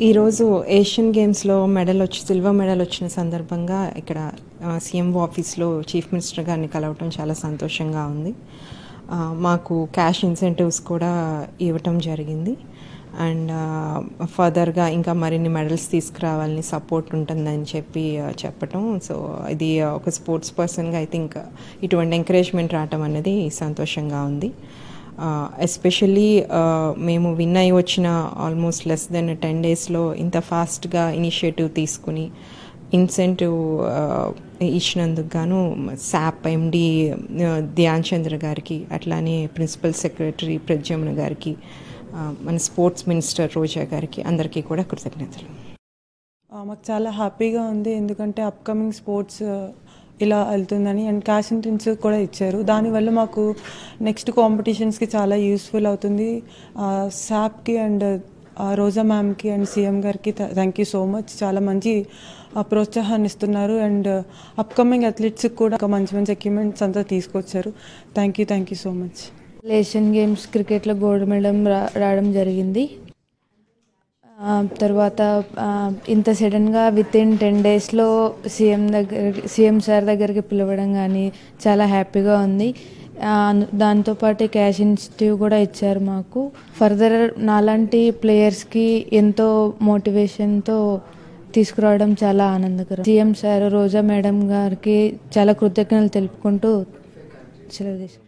ఈరోజు ఏషియన్ గేమ్స్లో మెడల్ వచ్చి సిల్వర్ మెడల్ వచ్చిన సందర్భంగా ఇక్కడ సీఎం ఆఫీస్లో చీఫ్ మినిస్టర్ గారిని కలవటం చాలా సంతోషంగా ఉంది ఆ, మాకు క్యాష్ ఇన్సెంటివ్స్ కూడా ఇవ్వటం జరిగింది అండ్ ఫర్దర్గా ఇంకా మరిన్ని మెడల్స్ తీసుకురావాలని సపోర్ట్ ఉంటుందని చెప్పి ఆ, చెప్పటం సో ఇది ఒక స్పోర్ట్స్ పర్సన్గా ఐ థింక్ ఇటువంటి ఎంకరేజ్మెంట్ రావటం అనేది సంతోషంగా ఉంది ఎస్పెషల్లీ మేము విన్ అయి వచ్చిన ఆల్మోస్ట్ లెస్ దెన్ టెన్ డేస్లో ఇంత ఫాస్ట్గా ఇనిషియేటివ్ తీసుకుని ఇన్సెంటివ్ ఇచ్చినందుకు గాను శాప్ ఎండి ధ్యాన్ చంద్ర గారికి అట్లానే ప్రిన్సిపల్ సెక్రటరీ ప్రజ్యమ్న గారికి ఆ, మన స్పోర్ట్స్ మినిస్టర్ రోజా గారికి అందరికీ కూడా కృతజ్ఞతలు ఆ, మాకు చాలా హ్యాపీగా ఉంది ఎందుకంటే అప్కమింగ్ స్పోర్ట్స్ ఇలా వెళ్తుందని అండ్ క్యాష్ ఇంటెన్స్ కూడా ఇచ్చారు దానివల్ల మాకు నెక్స్ట్ కాంపిటీషన్స్కి చాలా యూస్ఫుల్ అవుతుంది శాప్కి అండ్ రోజా మ్యామ్కి అండ్ సీఎం గారికి థ్యాంక్ యూ సో మచ్ చాలా మంచి ఆ, ప్రోత్సాహాన్ని ఇస్తున్నారు అండ్ అప్కమింగ్ అథ్లెట్స్కి కూడా ఒక మంచి మంచి ఎక్విప్మెంట్స్ అంతా తీసుకొచ్చారు thank you thank you so much Asian games క్రికెట్లో గోల్డ్ మెడల్ రా రావడం జరిగింది ఆ, తర్వాత ఆ, ఇంత సడన్గా విత్ ఇన్ టెన్ డేస్లో సీఎం దగ్గర సీఎం సార్ దగ్గరికి పిలవడం కానీ చాలా హ్యాపీగా ఉంది ఆ, దాంతోపాటు క్యాష్ ఇన్స్టిట్యూట్ కూడా ఇచ్చారు మాకు ఫర్దర్ నాలాంటి ప్లేయర్స్కి ఎంతో మోటివేషన్తో తీసుకురావడం చాలా ఆనందకరం సీఎం సార్ రోజా మేడం గారికి చాలా కృతజ్ఞతలు తెలుపుకుంటూ సెలవు తీసుకుంటాను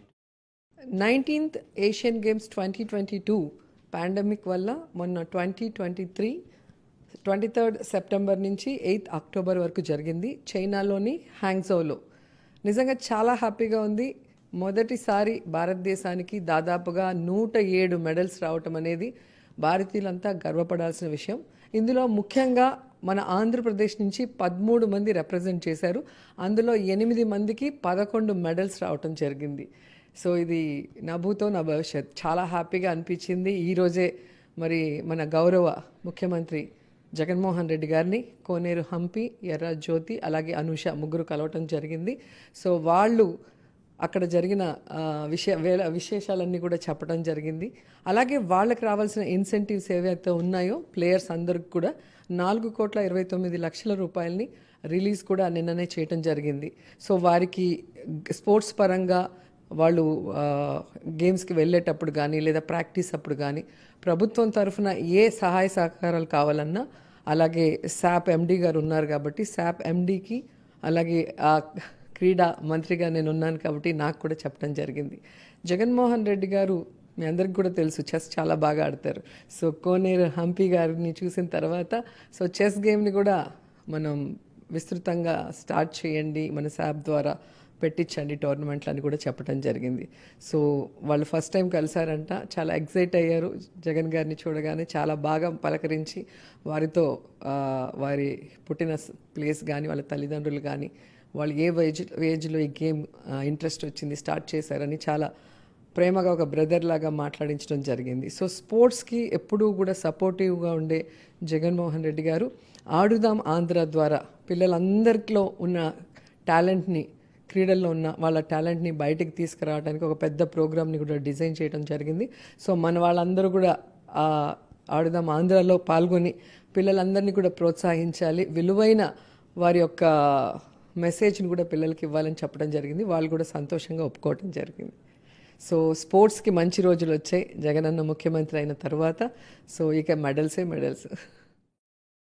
nineteenth Asian games twenty twenty two pandemic వల్ల మొన్న twenty twenty three twenty third September నుంచి ఎయిత్ అక్టోబర్ వరకు జరిగింది చైనాలోని హ్యాంగ్జోలో నిజంగా చాలా హ్యాపీగా ఉంది మొదటిసారి భారతదేశానికి దాదాపుగా నూట ఏడు మెడల్స్ రావటం అనేది భారతీయులంతా గర్వపడాల్సిన విషయం ఇందులో ముఖ్యంగా మన ఆంధ్రప్రదేశ్ నుంచి పదమూడు మంది రిప్రజెంట్ చేశారు అందులో ఎనిమిది మందికి పదకొండు మెడల్స్ రావటం జరిగింది సో ఇది నా భూతో నా భవిష్యత్ చాలా హ్యాపీగా అనిపించింది ఈరోజే మరి మన గౌరవ ముఖ్యమంత్రి జగన్మోహన్ రెడ్డి గారిని కోనేరు హంపి ఎర్ర జ్యోతి అలాగే అనూష ముగ్గురు కలవటం జరిగింది సో వాళ్ళు అక్కడ జరిగిన ఆ, విషయ వేల విశేషాలన్నీ కూడా చెప్పడం జరిగింది అలాగే వాళ్ళకి రావాల్సిన ఇన్సెంటివ్స్ ఏవైతే ఉన్నాయో ప్లేయర్స్ అందరికి కూడా నాలుగు కోట్ల ఇరవై తొమ్మిది లక్షల రూపాయలని రిలీజ్ కూడా నిన్ననే చేయటం జరిగింది సో వారికి స్పోర్ట్స్ పరంగా వాళ్ళు ఆ, గేమ్స్కి వెళ్ళేటప్పుడు కానీ లేదా ప్రాక్టీస్ అప్పుడు కానీ ప్రభుత్వం తరఫున ఏ సహాయ సహకారాలు కావాలన్నా అలాగే శాప్ ఎండి గారు ఉన్నారు కాబట్టి శాప్ ఎండికి అలాగే ఆ క్రీడా మంత్రిగా నేను ఉన్నాను కాబట్టి నాకు కూడా చెప్పడం జరిగింది జగన్మోహన్ రెడ్డి గారు మీ అందరికి కూడా తెలుసు చెస్ చాలా బాగా ఆడతారు సో కోనేరు హంపి గారిని చూసిన తర్వాత సో చెస్ గేమ్ని కూడా మనం విస్తృతంగా స్టార్ట్ చేయండి మన శాప్ ద్వారా పెట్టించండి టోర్నమెంట్లు అని కూడా చెప్పడం జరిగింది సో వాళ్ళు ఫస్ట్ టైం కలిసారంట చాలా ఎగ్జైట్ అయ్యారు జగన్ గారిని చూడగానే చాలా బాగా పలకరించి వారితో ఆ, వారి పుట్టిన ప్లేస్ కానీ వాళ్ళ తల్లిదండ్రులు కానీ వాళ్ళు ఏ ఏజ్ ఏజ్లో ఈ గేమ్ ఇంట్రెస్ట్ వచ్చింది స్టార్ట్ చేశారని చాలా ప్రేమగా ఒక బ్రదర్ లాగా మాట్లాడించడం జరిగింది సో స్పోర్ట్స్కి ఎప్పుడూ కూడా సపోర్టివ్గా ఉండే జగన్మోహన్ రెడ్డి గారు ఆడుదాం ఆంధ్ర ద్వారా పిల్లలందరిలో ఉన్న టాలెంట్ని క్రీడల్లో ఉన్న వాళ్ళ టాలెంట్ని బయటికి తీసుకురావడానికి ఒక పెద్ద ప్రోగ్రామ్ని కూడా డిజైన్ చేయడం జరిగింది సో మన వాళ్ళందరూ కూడా ఆ ఆడుదాం ఆంధ్రాలో పాల్గొని పిల్లలందరినీ కూడా ప్రోత్సహించాలి విలువైన వారి యొక్క మెసేజ్ని కూడా పిల్లలకి ఇవ్వాలని చెప్పడం జరిగింది వాళ్ళు కూడా సంతోషంగా ఒప్పుకోవడం జరిగింది సో స్పోర్ట్స్కి మంచి రోజులు వచ్చాయి జగనన్న ముఖ్యమంత్రి అయిన తర్వాత సో ఇక మెడల్సే మెడల్స్